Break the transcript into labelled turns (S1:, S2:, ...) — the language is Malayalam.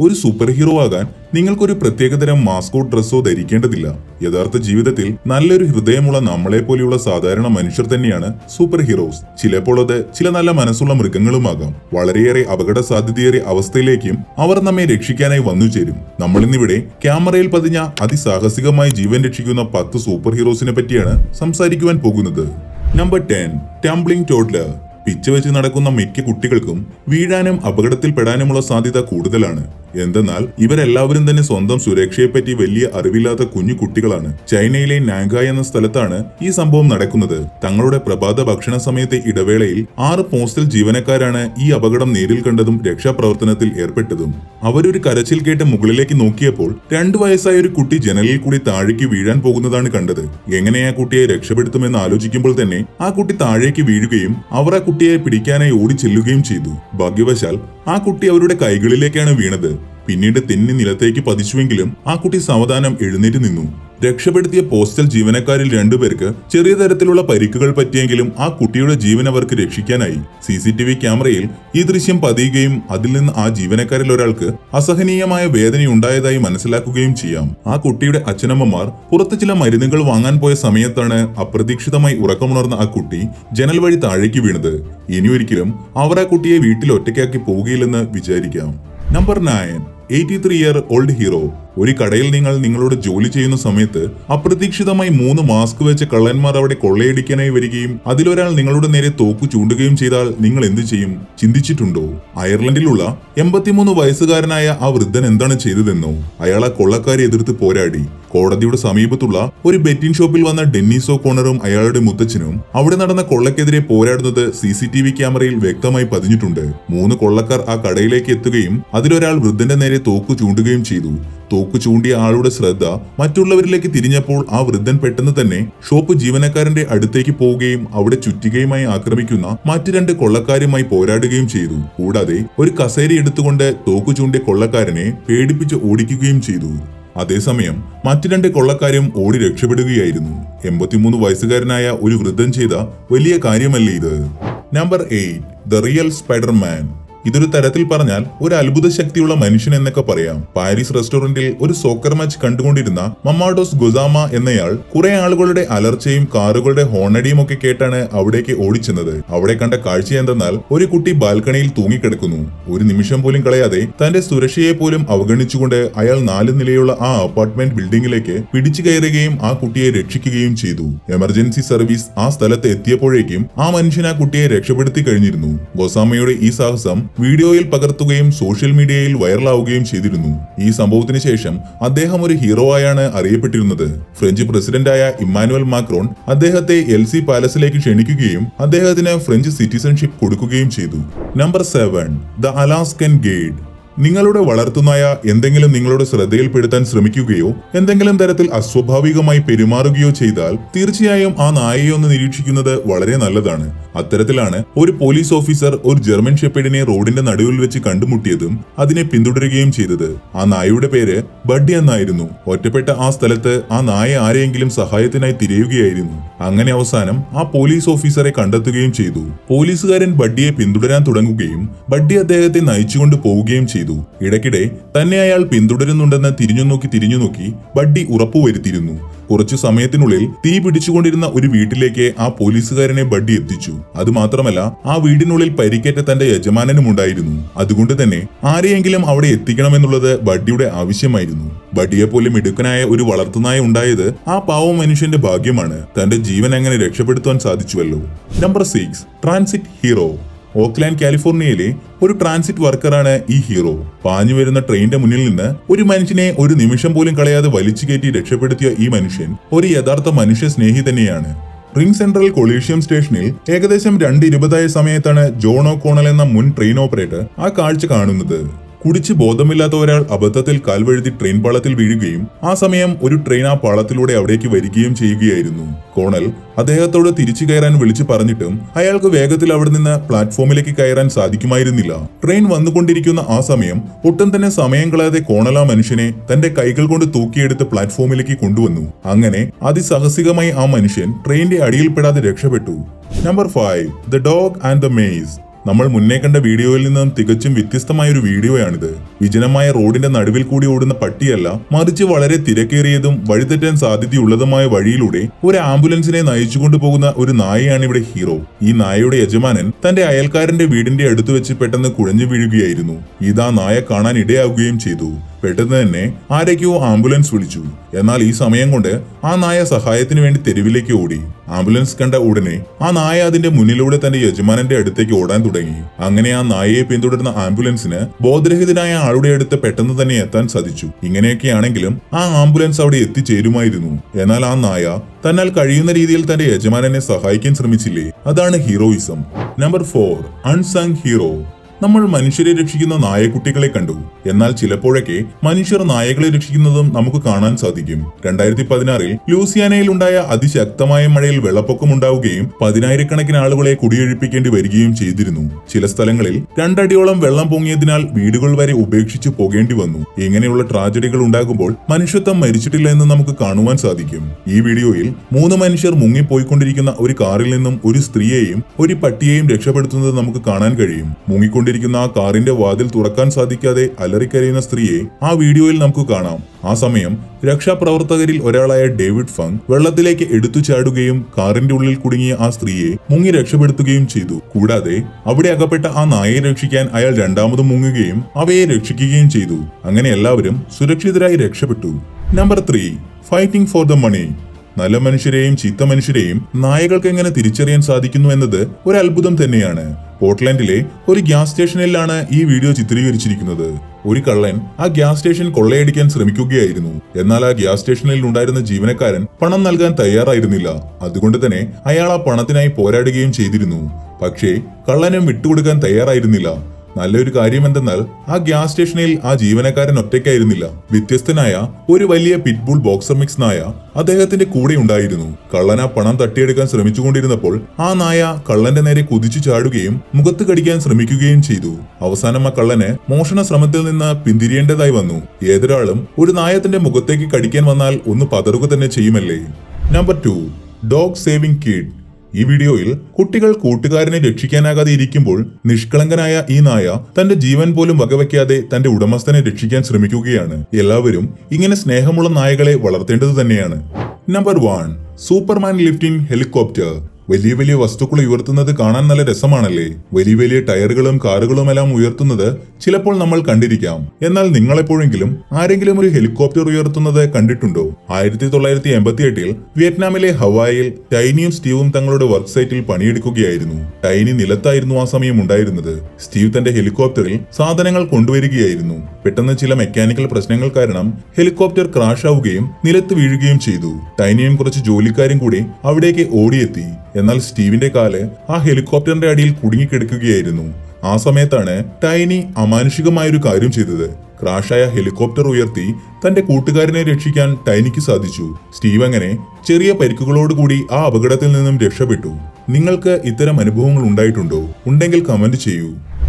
S1: ഒരു സൂപ്പർ ഹീറോ ആകാൻ നിങ്ങൾക്കൊരു പ്രത്യേകതരം മാസ്കോട്ട് ഡ്രസ്സോ ധരിക്കേണ്ടതില്ല യഥാർത്ഥ ജീവിതത്തിൽ നല്ലൊരു ഹൃദയമുള്ള നമ്മളെ പോലെയുള്ള സാധാരണ മനുഷ്യർ തന്നെയാണ് സൂപ്പർ ഹീറോസ് ചിലപ്പോൾ അത് ചില നല്ല മനസ്സുള്ള മൃഗങ്ങളുമാകാം വളരെയേറെ അപകട സാധ്യതയേറിയ അവസ്ഥയിലേക്കും അവർ നമ്മെ രക്ഷിക്കാനായി വന്നു ചേരും നമ്മളിന്നിവിടെ ക്യാമറയിൽ പതിഞ്ഞ അതിസാഹസികമായി ജീവൻ രക്ഷിക്കുന്ന പത്ത് സൂപ്പർ ഹീറോസിനെ പറ്റിയാണ് സംസാരിക്കുവാൻ പോകുന്നത് നമ്പർ ടെൻ ടംബ്ലിംഗ് ടോഡ്ലർ പിച്ച വെച്ച് നടക്കുന്ന മിക്ക കുട്ടികൾക്കും വീഴാനും അപകടത്തിൽപ്പെടാനുമുള്ള സാധ്യത കൂടുതലാണ് എന്തെന്നാൽ ഇവരെല്ലാവരും തന്നെ സ്വന്തം സുരക്ഷയെപ്പറ്റി വലിയ അറിവില്ലാത്ത കുഞ്ഞു കുട്ടികളാണ് ചൈനയിലെ നാങ്കായ് എന്ന സ്ഥലത്താണ് ഈ സംഭവം നടക്കുന്നത് തങ്ങളുടെ പ്രഭാത ഭക്ഷണ സമയത്തെ ഇടവേളയിൽ ആറ് പോസ്റ്റൽ ജീവനക്കാരാണ് ഈ അപകടം നേരിൽ കണ്ടതും രക്ഷാപ്രവർത്തനത്തിൽ ഏർപ്പെട്ടതും അവരൊരു കരച്ചിൽ കേട്ട് മുകളിലേക്ക് നോക്കിയപ്പോൾ രണ്ടു വയസ്സായ ഒരു കുട്ടി ജനലിൽ കൂടി താഴേക്ക് വീഴാൻ പോകുന്നതാണ് കണ്ടത് എങ്ങനെ ആ കുട്ടിയെ രക്ഷപ്പെടുത്തുമെന്ന് ആലോചിക്കുമ്പോൾ തന്നെ ആ കുട്ടി താഴേക്ക് വീഴുകയും അവർ ആ കുട്ടിയെ പിടിക്കാനായി ഓടി ചെല്ലുകയും ചെയ്തു ഭാഗ്യവശാൽ ആ കുട്ടി അവരുടെ കൈകളിലേക്കാണ് വീണത് പിന്നീട് തെന്നി നിലത്തേക്ക് പതിച്ചുവെങ്കിലും ആ കുട്ടി സാവധാനം എഴുന്നേറ്റ് നിന്നു രക്ഷപ്പെടുത്തിയ പോസ്റ്റൽ ജീവനക്കാരിൽ രണ്ടുപേർക്ക് ചെറിയ തരത്തിലുള്ള പരിക്കുകൾ പറ്റിയെങ്കിലും ആ കുട്ടിയുടെ ജീവൻ അവർക്ക് രക്ഷിക്കാനായി സി സി ടി വി ക്യാമറയിൽ ഈ ദൃശ്യം പതിയുകയും അതിൽ നിന്ന് ആ ജീവനക്കാരിൽ ഒരാൾക്ക് അസഹനീയമായ വേദനയുണ്ടായതായി മനസ്സിലാക്കുകയും ചെയ്യാം ആ കുട്ടിയുടെ അച്ഛനമ്മമാർ പുറത്ത് ചില മരുന്നുകൾ വാങ്ങാൻ പോയ സമയത്താണ് അപ്രതീക്ഷിതമായി ഉറക്കമുണർന്ന ആ കുട്ടി ജനൽ വഴി താഴേക്ക് വീണത് ഇനിയൊരിക്കലും അവർ ആ കുട്ടിയെ വീട്ടിൽ ഒറ്റയ്ക്കാക്കി പോവുകയില്ലെന്ന് വിചാരിക്കാം number nine eighty three year old hero ഒരു കടയിൽ നിങ്ങൾ നിങ്ങളുടെ ജോലി ചെയ്യുന്ന സമയത്ത് അപ്രതീക്ഷിതമായി മൂന്ന് മാസ്ക് വെച്ച കള്ളന്മാർ അവിടെ കൊള്ളയടിക്കാനായി വരികയും അതിലൊരാൾ നിങ്ങളുടെ നേരെ തോക്കു ചൂണ്ടുകയും ചെയ്താൽ നിങ്ങൾ എന്തു ചെയ്യും ചിന്തിച്ചിട്ടുണ്ടോ അയർലൻഡിലുള്ള എൺപത്തിമൂന്ന് വയസ്സുകാരനായ ആ വൃദ്ധൻ എന്താണ് ചെയ്തതെന്നോ അയാൾ ആ കൊള്ളക്കാരെ എതിർത്ത് പോരാടി കോടതിയുടെ സമീപത്തുള്ള ഒരു ബെറ്റിംഗ് ഷോപ്പിൽ വന്ന ഡെന്നീസോ കോണറും അയാളുടെ മുത്തച്ഛനും അവിടെ നടന്ന കൊള്ളക്കെതിരെ പോരാടുന്നത് സി സി ടി വി ക്യാമറയിൽ വ്യക്തമായി പതിഞ്ഞിട്ടുണ്ട് മൂന്ന് കൊള്ളക്കാർ ആ കടയിലേക്ക് എത്തുകയും അതിലൊരാൾ വൃദ്ധന്റെ നേരെ തോക്കു ചൂണ്ടുകയും ചെയ്തു തോക്കു ചൂണ്ടിയ ആളുടെ ശ്രദ്ധ മറ്റുള്ളവരിലേക്ക് തിരിഞ്ഞപ്പോൾ ആ വൃദ്ധൻ പെട്ടെന്ന് തന്നെ ഷോപ്പ് ജീവനക്കാരന്റെ അടുത്തേക്ക് പോവുകയും അവിടെ ചുറ്റികയുമായി ആക്രമിക്കുന്ന മറ്റു രണ്ട് കൊള്ളക്കാരുമായി പോരാടുകയും ചെയ്തു കൂടാതെ ഒരു കസേര എടുത്തുകൊണ്ട് തോക്കു ചൂണ്ടിയ കൊള്ളക്കാരനെ പേടിപ്പിച്ച് ഓടിക്കുകയും ചെയ്തു അതേസമയം മറ്റു രണ്ട് കൊള്ളക്കാരും ഓടി രക്ഷപ്പെടുകയായിരുന്നു എൺപത്തിമൂന്ന് വയസ്സുകാരനായ ഒരു വൃദ്ധൻ ചെയ്ത വലിയ കാര്യമല്ലേ ഇത് number eight the real Spiderman ഇതൊരു തരത്തിൽ പറഞ്ഞാൽ ഒരു അത്ഭുത ശക്തിയുള്ള മനുഷ്യൻ എന്നൊക്കെ പറയാം പാരീസ് റെസ്റ്റോറന്റിൽ ഒരു സോക്കർ മാച്ച് കണ്ടുകൊണ്ടിരുന്ന മമാഡോസ് ഗുസാമ എന്നയാൾ കുറെ ആളുകളുടെ അലർച്ചയും കാറുകളുടെ ഹോണടിയും ഒക്കെ കേട്ടാണ് അവിടേക്ക് ഓടിച്ചെന്നത് അവിടെ കണ്ട കാഴ്ച എന്തെന്നാൽ ഒരു കുട്ടി ബാൽക്കണിയിൽ തൂങ്ങിക്കിടക്കുന്നു ഒരു നിമിഷം പോലും കളയാതെ തന്റെ സുരക്ഷയെ പോലും അവഗണിച്ചുകൊണ്ട് അയാൾ നാല് നിലയുള്ള ആ അപ്പാർട്ട്മെന്റ് ബിൽഡിംഗിലേക്ക് പിടിച്ചു കയറുകയും ആ കുട്ടിയെ രക്ഷിക്കുകയും ചെയ്തു എമർജൻസി സർവീസ് ആ സ്ഥലത്ത് എത്തിയപ്പോഴേക്കും ആ മനുഷ്യൻ ആ കുട്ടിയെ രക്ഷപ്പെടുത്തി കഴിഞ്ഞിരുന്നു ഗോസാമയുടെ ഈ സാഹസം വീഡിയോയിൽ പകർത്തുകയും സോഷ്യൽ മീഡിയയിൽ വൈറലാവുകയും ചെയ്തിരുന്നു ഈ സംഭവത്തിന് ശേഷം അദ്ദേഹം ഒരു ഹീറോ ആയാണ് അറിയപ്പെട്ടിരുന്നത് ഫ്രഞ്ച് പ്രസിഡന്റായ ഇമ്മാനുവൽ മാക്രോൺ അദ്ദേഹത്തെ എൽ സി പാലസിലേക്ക് ക്ഷണിക്കുകയും അദ്ദേഹത്തിന് ഫ്രഞ്ച് സിറ്റിസൺഷിപ്പ് കൊടുക്കുകയും ചെയ്തു number seven the Alaskan guide നിങ്ങളുടെ വളർത്തുനായ എന്തെങ്കിലും നിങ്ങളുടെ ശ്രദ്ധയിൽപ്പെടുത്താൻ ശ്രമിക്കുകയോ എന്തെങ്കിലും തരത്തിൽ അസ്വാഭാവികമായി പെരുമാറുകയോ ചെയ്താൽ തീർച്ചയായും ആ നായയെ ഒന്ന് നിരീക്ഷിക്കുന്നത് വളരെ നല്ലതാണ് അത്തരത്തിലാണ് ഒരു പോലീസ് ഓഫീസർ ഒരു ജർമ്മൻ ഷെപ്പേഡിനെ റോഡിന്റെ നടുവിൽ വെച്ച് കണ്ടുമുട്ടിയതും അതിനെ പിന്തുടരുകയും ചെയ്തത് ആ നായയുടെ പേര് ബഡ്ഡി എന്നായിരുന്നു ഒറ്റപ്പെട്ട ആ സ്ഥലത്ത് ആ നായ ആരെയെങ്കിലും സഹായത്തിനായി തിരയുകയായിരുന്നു അങ്ങനെ അവസാനം ആ പോലീസ് ഓഫീസറെ കണ്ടെത്തുകയും ചെയ്തു പോലീസുകാരൻ ബഡ്ഡിയെ പിന്തുടരാൻ തുടങ്ങുകയും ബഡ്ഡി അദ്ദേഹത്തെ നയിച്ചുകൊണ്ട് പോവുകയും ചെയ്തു ഇടയ്ക്കിടെ തന്നെ അയാൾ പിന്തുടരുന്നുണ്ടെന്ന് തിരിഞ്ഞു നോക്കി തിരിഞ്ഞു നോക്കി ബഡ്ഡി ഉറപ്പുവരുത്തിയിരുന്നു കുറച്ചു സമയത്തിനുള്ളിൽ തീ പിടിച്ചുകൊണ്ടിരുന്ന ഒരു വീട്ടിലേക്ക് ആ പോലീസുകാരനെ ബഡ്ഡി എത്തിച്ചു അതുമാത്രമല്ല ആ വീടിനുള്ളിൽ പരിക്കേറ്റ തന്റെ യജമാനനും ഉണ്ടായിരുന്നു അതുകൊണ്ട് തന്നെ ആരെയെങ്കിലും അവിടെ എത്തിക്കണമെന്നുള്ളത് ബഡ്ഡിയുടെ ആവശ്യമായിരുന്നു ബഡ്ഡിയെ പോലെ മിടുക്കനായ ഒരു വളർത്തുനായ ഉണ്ടായത് ആ പാവ മനുഷ്യന്റെ ഭാഗ്യമാണ് തന്റെ ജീവൻ അങ്ങനെ രക്ഷപ്പെടുത്താൻ സാധിച്ചുവല്ലോ number six transit hero Oakland കാലിഫോർണിയയിലെ ഒരു ട്രാൻസിറ്റ് വർക്കറാണ് ഈ ഹീറോ പാഞ്ഞു വരുന്ന ട്രെയിനിന്റെ മുന്നിൽ നിന്ന് ഒരു മനുഷ്യനെ ഒരു നിമിഷം പോലും കളയാതെ വലിച്ചു കയറ്റി രക്ഷപ്പെടുത്തിയ ഈ മനുഷ്യൻ ഒരു യഥാർത്ഥ മനുഷ്യ സ്നേഹി തന്നെയാണ് റിംഗ് സെൻട്രൽ കൊളീഷ്യം സ്റ്റേഷനിൽ ഏകദേശം രണ്ട് ഇരുപതായ സമയത്താണ് ജോൺ ഒ കോണൽ എന്ന മുൻ ട്രെയിൻ ഓപ്പറേറ്റർ ആ കാഴ്ച കാണുന്നത് കുടിച്ച് ബോധമില്ലാത്ത ഒരാൾ അബദ്ധത്തിൽ കാൽവഴുതി ട്രെയിൻ പാളത്തിൽ വീഴുകയും ആ സമയം ഒരു ട്രെയിൻ ആ പാളത്തിലൂടെ അവിടേക്ക് വരികയും ചെയ്യുകയായിരുന്നു കോണൽ അദ്ദേഹത്തോട് തിരിച്ചു കയറാൻ വിളിച്ചു പറഞ്ഞിട്ടും അയാൾക്ക് വേഗത്തിൽ അവിടെ നിന്ന് പ്ലാറ്റ്ഫോമിലേക്ക് കയറാൻ സാധിക്കുമായിരുന്നില്ല ട്രെയിൻ വന്നുകൊണ്ടിരിക്കുന്ന ആ സമയം ഒട്ടും തന്നെ സമയം കളയാതെ കോണൽ ആ മനുഷ്യനെ തന്റെ കൈകൾ കൊണ്ട് തൂക്കിയെടുത്ത് പ്ലാറ്റ്ഫോമിലേക്ക് കൊണ്ടുവന്നു അങ്ങനെ അതിസാഹസികമായി ആ മനുഷ്യൻ ട്രെയിനിന്റെ അടിയിൽപ്പെടാതെ രക്ഷപ്പെട്ടു number five the dog and the maze നമ്മൾ മുന്നേ കണ്ട വീഡിയോയിൽ നിന്നും തികച്ചും വ്യത്യസ്തമായ ഒരു വീഡിയോയാണിത് വിജനമായ റോഡിന്റെ നടുവിൽ കൂടി ഓടുന്ന പട്ടിയല്ല മറിച്ച് വളരെ തിരക്കേറിയതും വഴിതെറ്റാൻ സാധ്യതയുള്ളതുമായ വഴിയിലൂടെ ഒരു ആംബുലൻസിനെ നയിച്ചുകൊണ്ടു പോകുന്ന ഒരു നായയാണ് ഇവിടെ ഹീറോ ഈ നായയുടെ യജമാനൻ തന്റെ അയൽക്കാരന്റെ വീടിന്റെ അടുത്ത് വെച്ച് പെട്ടെന്ന് കുഴഞ്ഞു വീഴുകയായിരുന്നു ഇതാ നായ കാണാൻ ഇടയാവുകയും ചെയ്തു പെട്ടെന്ന് തന്നെ ആരൊക്കെയോ ആംബുലൻസ് വിളിച്ചു എന്നാൽ ഈ സമയം കൊണ്ട് ആ നായ സഹായത്തിന് വേണ്ടി തെരുവിലേക്ക് ഓടി ആംബുലൻസ് കണ്ട ഉടനെ ആ നായ അതിന്റെ മുന്നിലൂടെ തന്റെ യജമാനന്റെ അടുത്തേക്ക് ഓടാൻ തുടങ്ങി അങ്ങനെ ആ നായയെ പിന്തുടരുന്ന ആംബുലൻസിന് ബോധരഹിതനായ ആളുടെ അടുത്ത് പെട്ടെന്ന് തന്നെ എത്താൻ സാധിച്ചു ഇങ്ങനെയൊക്കെയാണെങ്കിലും ആ ആംബുലൻസ് അവിടെ എത്തിച്ചേരുമായിരുന്നു എന്നാൽ ആ നായ തന്നാൽ കഴിയുന്ന രീതിയിൽ തന്റെ യജമാനനെ സഹായിക്കാൻ ശ്രമിച്ചില്ലേ അതാണ് heroism number four unsung hero നമ്മൾ മനുഷ്യരെ രക്ഷിക്കുന്ന നായക്കുട്ടികളെ കണ്ടു എന്നാൽ ചിലപ്പോഴൊക്കെ മനുഷ്യർ നായകളെ രക്ഷിക്കുന്നതും നമുക്ക് കാണാൻ സാധിക്കും രണ്ടായിരത്തി പതിനാറിൽ ലൂസിയാനയിൽ ഉണ്ടായ അതിശക്തമായ മഴയിൽ വെള്ളപ്പൊക്കമുണ്ടാവുകയും പതിനായിരക്കണക്കിന് ആളുകളെ കുടിയൊഴിപ്പിക്കേണ്ടി വരികയും ചെയ്തിരുന്നു ചില സ്ഥലങ്ങളിൽ രണ്ടടിയോളം വെള്ളം പൊങ്ങിയതിനാൽ വീടുകൾ വരെ ഉപേക്ഷിച്ചു പോകേണ്ടി വന്നു ഇങ്ങനെയുള്ള ട്രാജഡികൾ ഉണ്ടാകുമ്പോൾ മനുഷ്യത്വം മരിച്ചിട്ടില്ല എന്ന് നമുക്ക് കാണുവാൻ സാധിക്കും ഈ വീഡിയോയിൽ മൂന്ന് മനുഷ്യർ മുങ്ങിപ്പോയിക്കൊണ്ടിരിക്കുന്ന ഒരു കാറിൽ നിന്നും ഒരു സ്ത്രീയെയും ഒരു പട്ടിയെയും രക്ഷപ്പെടുത്തുന്നത് നമുക്ക് കാണാൻ കഴിയും മുങ്ങിക്കൊണ്ടിരിക്കുന്ന ആ കാറിന്റെ വാതിൽ തുറക്കാൻ സാധിക്കാതെ അലറിക്കരയുന്ന സ്ത്രീയെ ആ വീഡിയോയിൽ നമുക്ക് കാണാം ആ സമയം രക്ഷാപ്രവർത്തകരിൽ ഒരാളായ ഡേവിഡ് ഫങ് വെള്ളത്തിലേക്ക് എടുത്തു ചാടുകയും കാറിന്റെ ഉള്ളിൽ കുടുങ്ങിയ ആ സ്ത്രീയെ മുങ്ങി രക്ഷപ്പെടുത്തുകയും ചെയ്തു കൂടാതെ അവിടെ അകപ്പെട്ട ആ നായയെ രക്ഷിക്കാൻ അയാൾ രണ്ടാമതും മുങ്ങുകയും അവയെ രക്ഷിക്കുകയും ചെയ്തു അങ്ങനെ എല്ലാവരും സുരക്ഷിതരായി രക്ഷപ്പെട്ടു number three fighting for the money നല്ല മനുഷ്യരെയും ചീത്ത മനുഷ്യരെയും നായകൾക്ക് എങ്ങനെ തിരിച്ചറിയാൻ സാധിക്കുന്നു എന്നത് ഒരു അത്ഭുതം തന്നെയാണ് പോർട്ട്ലാൻഡിലെ ഒരു ഗ്യാസ് സ്റ്റേഷനിലാണ് ഈ വീഡിയോ ചിത്രീകരിച്ചിരിക്കുന്നത് ഒരു കള്ളൻ ആ ഗ്യാസ് സ്റ്റേഷൻ കൊള്ളയടിക്കാൻ ശ്രമിക്കുകയായിരുന്നു എന്നാൽ ആ ഗ്യാസ് സ്റ്റേഷനിൽ ഉണ്ടായിരുന്ന ജീവനക്കാരൻ പണം നൽകാൻ തയ്യാറായിരുന്നില്ല അതുകൊണ്ട് തന്നെ അയാൾ ആ പണത്തിനായി പോരാടുകയും ചെയ്തിരുന്നു പക്ഷേ കള്ളനും വിട്ടുകൊടുക്കാൻ തയ്യാറായിരുന്നില്ല നല്ലൊരു കാര്യം എന്തെന്നാൽ ആ ഗ്യാസ് സ്റ്റേഷനിൽ ആ ജീവനക്കാരൻ ഒറ്റയ്ക്കായിരുന്നില്ല വ്യത്യസ്തനായ ഒരു വലിയ പിറ്റ്ബുൾ ബോക്സർ മിക്സ് നായ അദ്ദേഹത്തിന്റെ കൂടെ ഉണ്ടായിരുന്നു കള്ളൻ ആ പണം തട്ടിയെടുക്കാൻ ശ്രമിച്ചുകൊണ്ടിരുന്നപ്പോൾ ആ നായ കള്ളന്റെ നേരെ കുതിച്ചു ചാടുകയും മുഖത്ത് കടിക്കാൻ ശ്രമിക്കുകയും ചെയ്തു അവസാനം ആ കള്ളന് മോഷണ ശ്രമത്തിൽ നിന്ന് പിന്തിരിയേണ്ടതായി വന്നു ഏതൊരാളും ഒരു നായ തന്റെ മുഖത്തേക്ക് കടിക്കാൻ വന്നാൽ ഒന്ന് പതറുക തന്നെ ചെയ്യുമല്ലേ number two dog saving kid ഈ വീഡിയോയിൽ കുട്ടികൾ കൂട്ടുകാരനെ രക്ഷിക്കാനാകാതെ ഇരിക്കുമ്പോൾ നിഷ്കളങ്കനായ ഈ നായ തന്റെ ജീവൻ പോലും വകവയ്ക്കാതെ തന്റെ ഉടമസ്ഥനെ രക്ഷിക്കാൻ ശ്രമിക്കുകയാണ് എല്ലാവരും ഇങ്ങനെ സ്നേഹമുള്ള നായകളെ വളർത്തേണ്ടത് തന്നെയാണ് number one Superman lifting helicopter വലിയ വലിയ വസ്തുക്കൾ ഉയർത്തുന്നത് കാണാൻ നല്ല രസമാണല്ലേ വലിയ വലിയ ടയറുകളും കാറുകളും എല്ലാം ഉയർത്തുന്നത് ചിലപ്പോൾ നമ്മൾ കണ്ടിരിക്കാം എന്നാൽ നിങ്ങളെപ്പോഴെങ്കിലും ആരെങ്കിലും ഒരു ഹെലികോപ്റ്റർ ഉയർത്തുന്നത് കണ്ടിട്ടുണ്ടോ ആയിരത്തി തൊള്ളായിരത്തി എൺപത്തി എട്ടിൽ വിയറ്റ്നാമിലെ ഹവായിൽ ടൈനിയും സ്റ്റീവും തങ്ങളുടെ വർക്ക് സൈറ്റിൽ പണിയെടുക്കുകയായിരുന്നു ടൈനി നിലത്തായിരുന്നു ആ സമയം ഉണ്ടായിരുന്നത് സ്റ്റീവ് തന്റെ ഹെലികോപ്റ്ററിൽ സാധനങ്ങൾ കൊണ്ടുവരികയായിരുന്നു പെട്ടെന്ന് ചില മെക്കാനിക്കൽ പ്രശ്നങ്ങൾ കാരണം ഹെലികോപ്റ്റർ ക്രാഷ് ആവുകയും നിലത്ത് വീഴുകയും ചെയ്തു ടൈനിയും കുറച്ച് ജോലിക്കാരും കൂടി അവിടേക്ക് ഓടിയെത്തി എന്നാൽ സ്റ്റീവിന്റെ കാല് ആ ഹെലികോപ്റ്ററിന്റെ അടിയിൽ കുടുങ്ങിക്കിടക്കുകയായിരുന്നു ആ സമയത്താണ് ടൈനി അമാനുഷികമായ ഒരു കാര്യം ചെയ്തത് ക്രാഷായ ഹെലികോപ്റ്റർ ഉയർത്തി തന്റെ കൂട്ടുകാരനെ രക്ഷിക്കാൻ ടൈനിക്ക് സാധിച്ചു സ്റ്റീവ് അങ്ങനെ ചെറിയ പരിക്കുകളോടുകൂടി ആ അപകടത്തിൽ നിന്നും രക്ഷപ്പെട്ടു നിങ്ങൾക്ക് ഇത്തരം അനുഭവങ്ങൾ ഉണ്ടായിട്ടുണ്ടോ ഉണ്ടെങ്കിൽ കമന്റ് ചെയ്യൂ